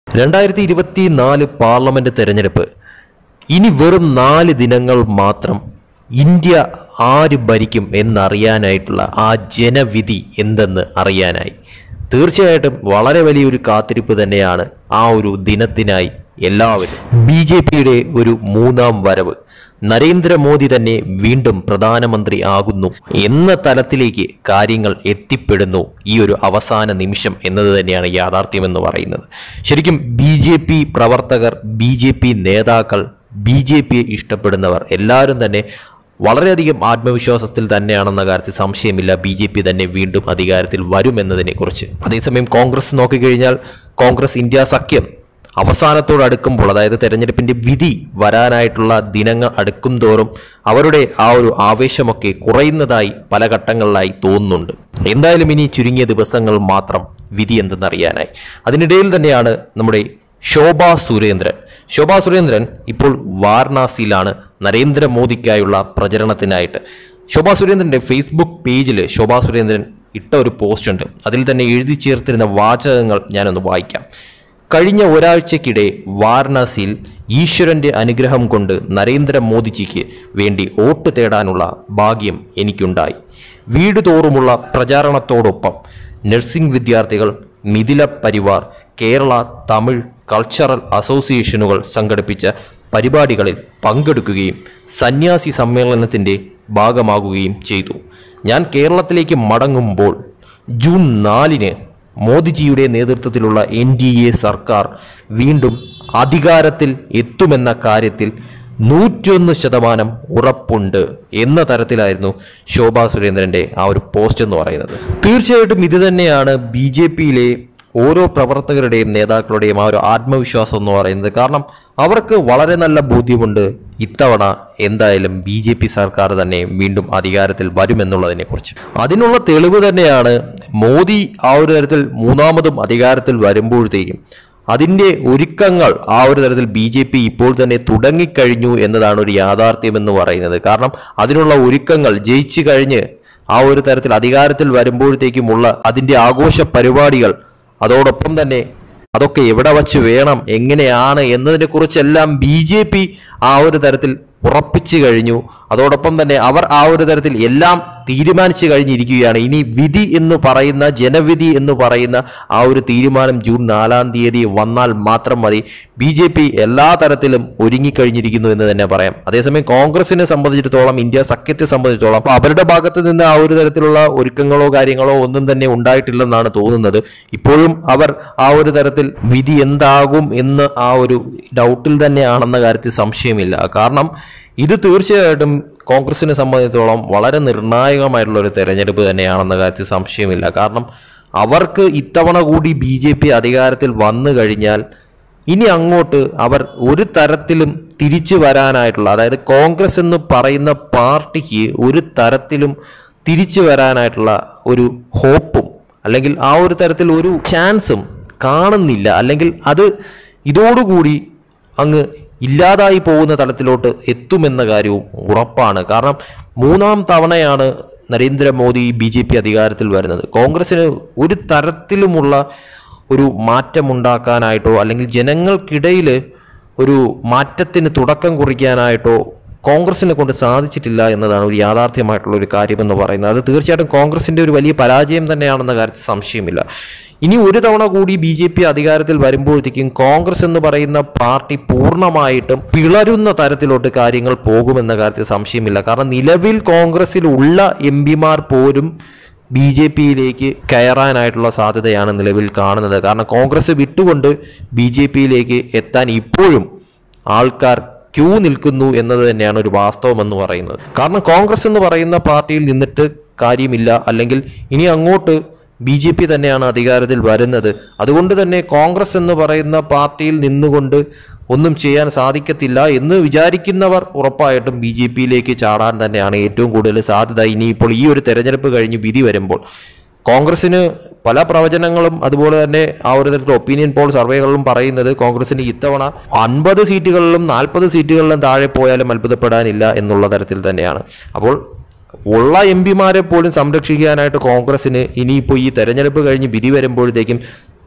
രണ്ടായിരത്തി ഇരുപത്തി നാല് പാർലമെന്റ് തെരഞ്ഞെടുപ്പ് ഇനി വെറും നാല് ദിനങ്ങൾ മാത്രം ഇന്ത്യ ആര് ഭരിക്കും എന്നറിയാനായിട്ടുള്ള ആ ജനവിധി എന്തെന്ന് അറിയാനായി തീർച്ചയായിട്ടും വളരെ വലിയൊരു കാത്തിരിപ്പ് തന്നെയാണ് ആ ഒരു ദിനത്തിനായി എല്ലാവരും ബി ജെ പിയുടെ ഒരു മൂന്നാം വരവ് നരേന്ദ്രമോദി തന്നെ വീണ്ടും പ്രധാനമന്ത്രി ആകുന്നു എന്ന തലത്തിലേക്ക് കാര്യങ്ങൾ എത്തിപ്പെടുന്നു ഈ ഒരു അവസാന നിമിഷം എന്നത് തന്നെയാണ് യാഥാർത്ഥ്യമെന്ന് പറയുന്നത് ശരിക്കും ബി ജെ പി പ്രവർത്തകർ ബി ജെ പി നേതാക്കൾ ബി ജെ പിയെ ഇഷ്ടപ്പെടുന്നവർ എല്ലാവരും തന്നെ വളരെയധികം ആത്മവിശ്വാസത്തിൽ തന്നെയാണെന്ന കാര്യത്തിൽ സംശയമില്ല ബി ജെ പി തന്നെ വീണ്ടും അധികാരത്തിൽ വരുമെന്നതിനെക്കുറിച്ച് അതേസമയം കോൺഗ്രസ് നോക്കിക്കഴിഞ്ഞാൽ കോൺഗ്രസ് ഇന്ത്യ സഖ്യം അവസാനത്തോട് അടുക്കുമ്പോൾ അതായത് തെരഞ്ഞെടുപ്പിന്റെ വിധി വരാനായിട്ടുള്ള ദിനങ്ങൾ അടുക്കും തോറും അവരുടെ ആ ഒരു ആവേശമൊക്കെ കുറയുന്നതായി പല ഘട്ടങ്ങളിലായി തോന്നുന്നുണ്ട് എന്തായാലും ഇനി ചുരുങ്ങിയ ദിവസങ്ങൾ മാത്രം വിധി എന്തെന്നറിയാനായി അതിനിടയിൽ തന്നെയാണ് നമ്മുടെ ശോഭാ സുരേന്ദ്രൻ ശോഭാ സുരേന്ദ്രൻ ഇപ്പോൾ വാരണാസിയിലാണ് നരേന്ദ്രമോദിക്കായുള്ള പ്രചരണത്തിനായിട്ട് ശോഭാ സുരേന്ദ്രന്റെ ഫേസ്ബുക്ക് പേജിൽ ശോഭാ സുരേന്ദ്രൻ ഇട്ട ഒരു പോസ്റ്റ് ഉണ്ട് അതിൽ തന്നെ എഴുതി ചേർത്തിരുന്ന വാചകങ്ങൾ ഞാനൊന്ന് വായിക്കാം കഴിഞ്ഞ ഒരാഴ്ചക്കിടെ വാരണാസിയിൽ ഈശ്വരന്റെ അനുഗ്രഹം കൊണ്ട് നരേന്ദ്രമോദിജിക്ക് വേണ്ടി വോട്ട് തേടാനുള്ള ഭാഗ്യം എനിക്കുണ്ടായി വീട് തോറുമുള്ള പ്രചാരണത്തോടൊപ്പം നഴ്സിംഗ് വിദ്യാർത്ഥികൾ മിഥില പരിവാർ കേരള തമിഴ് കൾച്ചറൽ അസോസിയേഷനുകൾ സംഘടിപ്പിച്ച പരിപാടികളിൽ പങ്കെടുക്കുകയും സന്യാസി സമ്മേളനത്തിൻ്റെ ഭാഗമാകുകയും ചെയ്തു ഞാൻ കേരളത്തിലേക്ക് മടങ്ങുമ്പോൾ ജൂൺ നാലിന് മോദിജിയുടെ നേതൃത്വത്തിലുള്ള എൻ ഡി എ സർക്കാർ വീണ്ടും അധികാരത്തിൽ എത്തുമെന്ന കാര്യത്തിൽ നൂറ്റൊന്ന് ശതമാനം ഉറപ്പുണ്ട് എന്ന തരത്തിലായിരുന്നു ശോഭാ സുരേന്ദ്രന്റെ ആ ഒരു പോസ്റ്റ് എന്ന് പറയുന്നത് തീർച്ചയായിട്ടും ഇത് തന്നെയാണ് ബി ജെ പിയിലെ ഓരോ പ്രവർത്തകരുടെയും നേതാക്കളുടെയും ആ ഒരു ആത്മവിശ്വാസം എന്ന് പറയുന്നത് കാരണം അവർക്ക് വളരെ നല്ല ബോധ്യമുണ്ട് ഇത്തവണ എന്തായാലും ബി ജെ പി സർക്കാർ തന്നെ വീണ്ടും അധികാരത്തിൽ വരുമെന്നുള്ളതിനെ കുറിച്ച് അതിനുള്ള തെളിവ് തന്നെയാണ് മോദി ആ ഒരു തരത്തിൽ മൂന്നാമതും അധികാരത്തിൽ വരുമ്പോഴത്തേക്കും അതിൻ്റെ ഒരുക്കങ്ങൾ ആ ഒരു തരത്തിൽ ബി ജെ പി ഇപ്പോൾ തന്നെ തുടങ്ങിക്കഴിഞ്ഞു എന്നതാണ് ഒരു യാഥാർത്ഥ്യം എന്ന് പറയുന്നത് കാരണം അതിനുള്ള ഒരുക്കങ്ങൾ ജയിച്ചു കഴിഞ്ഞ് ആ ഒരു തരത്തിൽ അധികാരത്തിൽ വരുമ്പോഴത്തേക്കുമുള്ള അതിൻ്റെ ആഘോഷ പരിപാടികൾ അതോടൊപ്പം തന്നെ അതൊക്കെ എവിടെ വച്ച് വേണം എങ്ങനെയാണ് എന്നതിനെ കുറിച്ചെല്ലാം ബി ജെ പി ആ ഒരു തരത്തിൽ ഉറപ്പിച്ചു കഴിഞ്ഞു അതോടൊപ്പം തന്നെ അവർ ആ ഒരു തരത്തിൽ എല്ലാം തീരുമാനിച്ചു കഴിഞ്ഞിരിക്കുകയാണ് ഇനി വിധി എന്ന് പറയുന്ന ജനവിധി എന്ന് പറയുന്ന ആ ഒരു തീരുമാനം ജൂൺ നാലാം തീയതി വന്നാൽ മാത്രം മതി ബി ജെ പി എല്ലാ തരത്തിലും ഒരുങ്ങിക്കഴിഞ്ഞിരിക്കുന്നു എന്ന് തന്നെ പറയാം അതേസമയം കോൺഗ്രസിനെ സംബന്ധിച്ചിടത്തോളം ഇന്ത്യ സഖ്യത്തെ സംബന്ധിച്ചിടത്തോളം അപ്പോൾ അവരുടെ ഭാഗത്ത് നിന്ന് ആ ഒരു തരത്തിലുള്ള ഒരുക്കങ്ങളോ കാര്യങ്ങളോ ഒന്നും തന്നെ ഉണ്ടായിട്ടില്ലെന്നാണ് തോന്നുന്നത് ഇപ്പോഴും അവർ ആ ഒരു തരത്തിൽ വിധി എന്താകും എന്ന് ആ ഒരു ഡൗട്ടിൽ തന്നെയാണെന്ന കാര്യത്തിൽ സംശയമില്ല കാരണം ഇത് തീർച്ചയായിട്ടും കോൺഗ്രസിനെ സംബന്ധിച്ചിടത്തോളം വളരെ നിർണായകമായിട്ടുള്ള ഒരു തെരഞ്ഞെടുപ്പ് തന്നെയാണെന്ന കാര്യത്തിൽ സംശയമില്ല കാരണം അവർക്ക് ഇത്തവണ കൂടി ബി ജെ പി അധികാരത്തിൽ വന്നു കഴിഞ്ഞാൽ ഇനി അങ്ങോട്ട് അവർ ഒരു തരത്തിലും തിരിച്ചു വരാനായിട്ടുള്ള അതായത് കോൺഗ്രസ് എന്ന് പറയുന്ന പാർട്ടിക്ക് ഒരു തരത്തിലും തിരിച്ചു വരാനായിട്ടുള്ള ഒരു ഹോപ്പും അല്ലെങ്കിൽ ആ ഒരു തരത്തിൽ ഒരു ചാൻസും കാണുന്നില്ല അല്ലെങ്കിൽ അത് ഇതോടുകൂടി അങ്ങ് ഇല്ലാതായി പോകുന്ന തലത്തിലോട്ട് എത്തുമെന്ന കാര്യവും ഉറപ്പാണ് കാരണം മൂന്നാം തവണയാണ് നരേന്ദ്രമോദി ബി ജെ പി അധികാരത്തിൽ വരുന്നത് കോൺഗ്രസിന് ഒരു തരത്തിലുമുള്ള ഒരു മാറ്റമുണ്ടാക്കാനായിട്ടോ അല്ലെങ്കിൽ ജനങ്ങൾക്കിടയിൽ ഒരു മാറ്റത്തിന് തുടക്കം കുറിക്കാനായിട്ടോ കോൺഗ്രസിനെ കൊണ്ട് സാധിച്ചിട്ടില്ല എന്നതാണ് ഒരു യാഥാർത്ഥ്യമായിട്ടുള്ള ഒരു കാര്യമെന്ന് പറയുന്നത് അത് തീർച്ചയായിട്ടും കോൺഗ്രസിന്റെ ഒരു വലിയ പരാജയം തന്നെയാണെന്ന കാര്യത്തിൽ സംശയമില്ല ഇനി ഒരു തവണ കൂടി ബി ജെ പി അധികാരത്തിൽ വരുമ്പോഴത്തേക്കും കോൺഗ്രസ് എന്ന് പറയുന്ന പാർട്ടി പൂർണ്ണമായിട്ടും പിളരുന്ന തരത്തിലോട്ട് കാര്യങ്ങൾ പോകുമെന്ന കാര്യത്തിൽ സംശയമില്ല കാരണം നിലവിൽ കോൺഗ്രസിൽ ഉള്ള എം പിമാർ പോലും ബി ജെ പിയിലേക്ക് കയറാനായിട്ടുള്ള സാധ്യതയാണ് നിലവിൽ കാണുന്നത് കാരണം കോൺഗ്രസ് വിട്ടുകൊണ്ട് ബി ജെ പിയിലേക്ക് എത്താൻ ഇപ്പോഴും ആൾക്കാർ ക്യൂ നിൽക്കുന്നു എന്നത് തന്നെയാണ് ഒരു വാസ്തവം എന്ന് പറയുന്നത് കാരണം കോൺഗ്രസ് എന്ന് പറയുന്ന പാർട്ടിയിൽ നിന്നിട്ട് കാര്യമില്ല അല്ലെങ്കിൽ ഇനി അങ്ങോട്ട് ബി ജെ പി തന്നെയാണ് അധികാരത്തിൽ വരുന്നത് അതുകൊണ്ട് തന്നെ കോൺഗ്രസ് എന്ന് പറയുന്ന പാർട്ടിയിൽ നിന്നുകൊണ്ട് ഒന്നും ചെയ്യാൻ സാധിക്കത്തില്ല എന്ന് വിചാരിക്കുന്നവർ ഉറപ്പായിട്ടും ബി ജെ പിയിലേക്ക് ചാടാൻ തന്നെയാണ് ഏറ്റവും കൂടുതൽ സാധ്യത ഇനിയിപ്പോൾ ഈ ഒരു തെരഞ്ഞെടുപ്പ് കഴിഞ്ഞ് വിധി വരുമ്പോൾ കോൺഗ്രസിന് പല പ്രവചനങ്ങളും അതുപോലെ തന്നെ ആ ഒരു തരത്തിൽ ഒപ്പീനിയൻ പോൾ സർവേകളിലും പറയുന്നത് കോൺഗ്രസിന് ഇത്തവണ അൻപത് സീറ്റുകളിലും നാൽപ്പത് സീറ്റുകളിലും താഴെ പോയാലും അത്ഭുതപ്പെടാനില്ല എന്നുള്ള തരത്തിൽ തന്നെയാണ് അപ്പോൾ ഉള്ള എം പിമാരെ പോലും സംരക്ഷിക്കാനായിട്ട് കോൺഗ്രസിന് ഇനിയിപ്പോൾ ഈ തെരഞ്ഞെടുപ്പ് കഴിഞ്ഞ് വിധി വരുമ്പോഴത്തേക്കും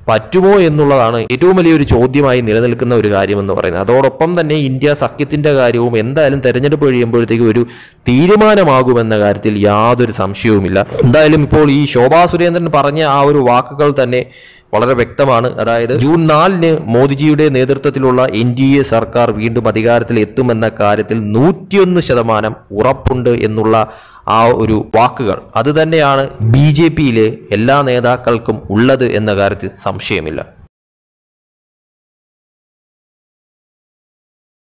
പറ്റുമോ എന്നുള്ളതാണ് ഏറ്റവും വലിയൊരു ചോദ്യമായി നിലനിൽക്കുന്ന ഒരു കാര്യമെന്ന് പറയുന്നത് അതോടൊപ്പം തന്നെ ഇന്ത്യ സഖ്യത്തിന്റെ കാര്യവും എന്തായാലും തെരഞ്ഞെടുപ്പ് കഴിയുമ്പോഴത്തേക്ക് ഒരു തീരുമാനമാകുമെന്ന കാര്യത്തിൽ യാതൊരു സംശയവുമില്ല എന്തായാലും ഇപ്പോൾ ഈ ശോഭാ സുരേന്ദ്രൻ പറഞ്ഞ ആ ഒരു വാക്കുകൾ തന്നെ വളരെ വ്യക്തമാണ് അതായത് ജൂൺ നാലിന് മോദിജിയുടെ നേതൃത്വത്തിലുള്ള എൻ ഡി എ സർക്കാർ വീണ്ടും അധികാരത്തിൽ എത്തുമെന്ന കാര്യത്തിൽ നൂറ്റിയൊന്ന് ശതമാനം ഉറപ്പുണ്ട് എന്നുള്ള ആ ഒരു വാക്കുകൾ അത് തന്നെയാണ് ബി ജെ പിയിലെ എല്ലാ നേതാക്കൾക്കും ഉള്ളത് എന്ന കാര്യത്തിൽ സംശയമില്ല